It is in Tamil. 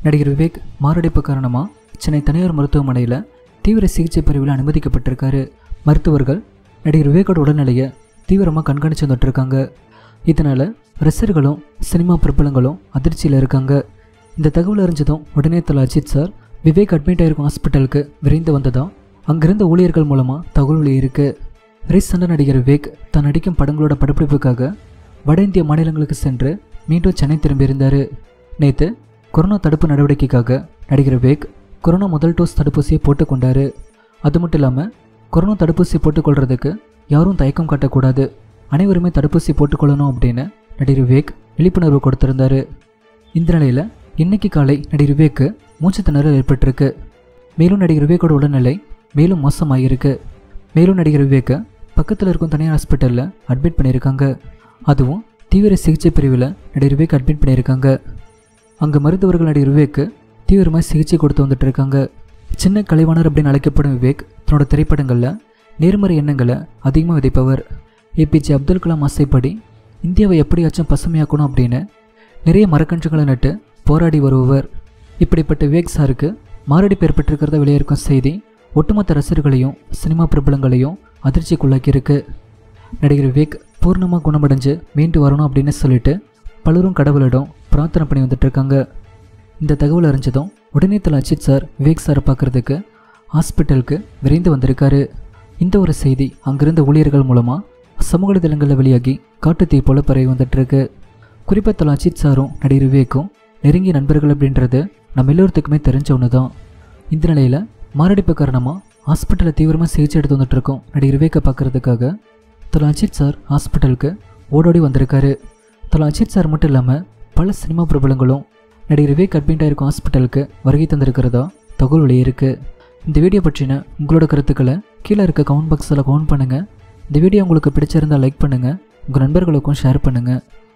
நடிகர் விவேக் மாரடைப்பு காரணமாக சென்னை தனியார் மருத்துவமனையில் தீவிர சிகிச்சை பிரிவில் அனுமதிக்கப்பட்டிருக்காரு மருத்துவர்கள் நடிகர் விவேக்கோட உடல்நிலையை தீவிரமாக கண்காணிச்சு வந்துட்டு இருக்காங்க இதனால் ரசிகர்களும் சினிமா பிரபலங்களும் அதிர்ச்சியில் இருக்காங்க இந்த தகவல் அறிஞ்சதும் உடனே தல அஜித் சார் விவேக் அட்மிட் ஆயிருக்கும் ஹாஸ்பிட்டலுக்கு விரைந்து வந்ததா அங்கிருந்த ஊழியர்கள் மூலமாக தகவல் வெளியிருக்கு ரீசெண்டாக நடிகர் விவேக் தான் நடிக்கும் படங்களோட படப்பிடிப்புக்காக வட இந்திய மாநிலங்களுக்கு சென்று மீண்டும் சென்னை திரும்பியிருந்தார் நேற்று கொரோனா தடுப்பு நடவடிக்கைக்காக நடிகர் விவேக் கொரோனா முதல் டோஸ் தடுப்பூசியை போட்டுக்கொண்டாரு அது மட்டும் இல்லாமல் கொரோனா தடுப்பூசி போட்டுக்கொள்றதுக்கு யாரும் தயக்கம் காட்டக்கூடாது அனைவருமே தடுப்பூசி போட்டுக்கொள்ளணும் அப்படின்னு நடிகர் விவேக் விழிப்புணர்வு கொடுத்திருந்தாரு இந்த நிலையில் இன்னைக்கு காலை நடிகர் விவேக்கு மூச்சு திணறல் ஏற்பட்டிருக்கு மேலும் நடிகர் விவேக்கோட உடல்நிலை மேலும் மோசமாகியிருக்கு மேலும் நடிகர் விவேக்கை பக்கத்தில் இருக்கும் தனியார் ஹாஸ்பிட்டலில் அட்மிட் பண்ணியிருக்காங்க அதுவும் தீவிர சிகிச்சை பிரிவில் நடிகர் விவேக் அட்மிட் பண்ணியிருக்காங்க அங்கே மருத்துவர்கள் நடிகர் விவேக்கு தீவிரமாக சிகிச்சை கொடுத்து வந்துட்டு இருக்காங்க சின்ன கலைவாணர் அப்படின்னு அழைக்கப்படும் விவேக் தன்னோட திரைப்படங்களில் நேர்மறை எண்ணங்களை அதிகமாக விதைப்பவர் ஏபிஜே அப்துல் கலாம் ஆசைப்படி இந்தியாவை எப்படியாச்சும் பசுமையாக்கணும் அப்படின்னு நிறைய மரக்கன்றுகளை நட்டு போராடி வருபவர் இப்படிப்பட்ட விவேக் சாருக்கு மாரடைப்பு ஏற்பட்டிருக்கிறத வெளியிருக்கும் செய்தி ஒட்டுமொத்த ரசிகர்களையும் சினிமா பிரபலங்களையும் அதிர்ச்சிக்குள்ளாக்கியிருக்கு நடிகர் விவேக் பூர்ணமாக குணமடைஞ்சு மீண்டு வரணும் அப்படின்னு சொல்லிட்டு பலரும் கடவுளிடம் பிரார்த்தனை பண்ணி வந்துட்டு இருக்காங்க இந்த தகவல் அறிஞ்சதும் உடனே தல அஜித் சார் விவேக் சாரை பார்க்குறதுக்கு ஹாஸ்பிட்டலுக்கு விரைந்து வந்திருக்காரு இந்த ஒரு செய்தி அங்கிருந்த ஊழியர்கள் மூலமாக சமூக வலைதளங்களில் வெளியாகி காட்டுத்தீ போல பரவி வந்துட்டுருக்கு குறிப்பாக தல அஜித் சாரும் நடிகர் விவேக்கும் நெருங்கிய நண்பர்கள் அப்படின்றது நம்ம எல்லோருத்துக்குமே தெரிஞ்ச ஒன்று தான் இந்த நிலையில் மாரடைப்பு காரணமாக ஹாஸ்பிட்டலில் தீவிரமாக சிகிச்சை எடுத்து வந்துட்டு இருக்கோம் நடிகர் விவேக்கை பார்க்குறதுக்காக தல அஜித் சார் ஹாஸ்பிட்டலுக்கு ஓடோடி வந்திருக்காரு தல அஜித் சார் மட்டும் இல்லாமல் பல சினிமா பிரபலங்களும் நடிகர் விவேக் அட்மிட் ஆயிருக்கும் ஹாஸ்பிட்டலுக்கு வருகை தந்திருக்கிறதா தகவல் வெளியிருக்கு இந்த வீடியோ பற்றின உங்களோட கருத்துக்களை கீழே இருக்க கமெண்ட் பாக்ஸில் கமெண்ட் பண்ணுங்கள் இந்த வீடியோ உங்களுக்கு பிடிச்சிருந்தால் லைக் பண்ணுங்கள் உங்கள் நண்பர்களுக்கும் ஷேர் பண்ணுங்கள்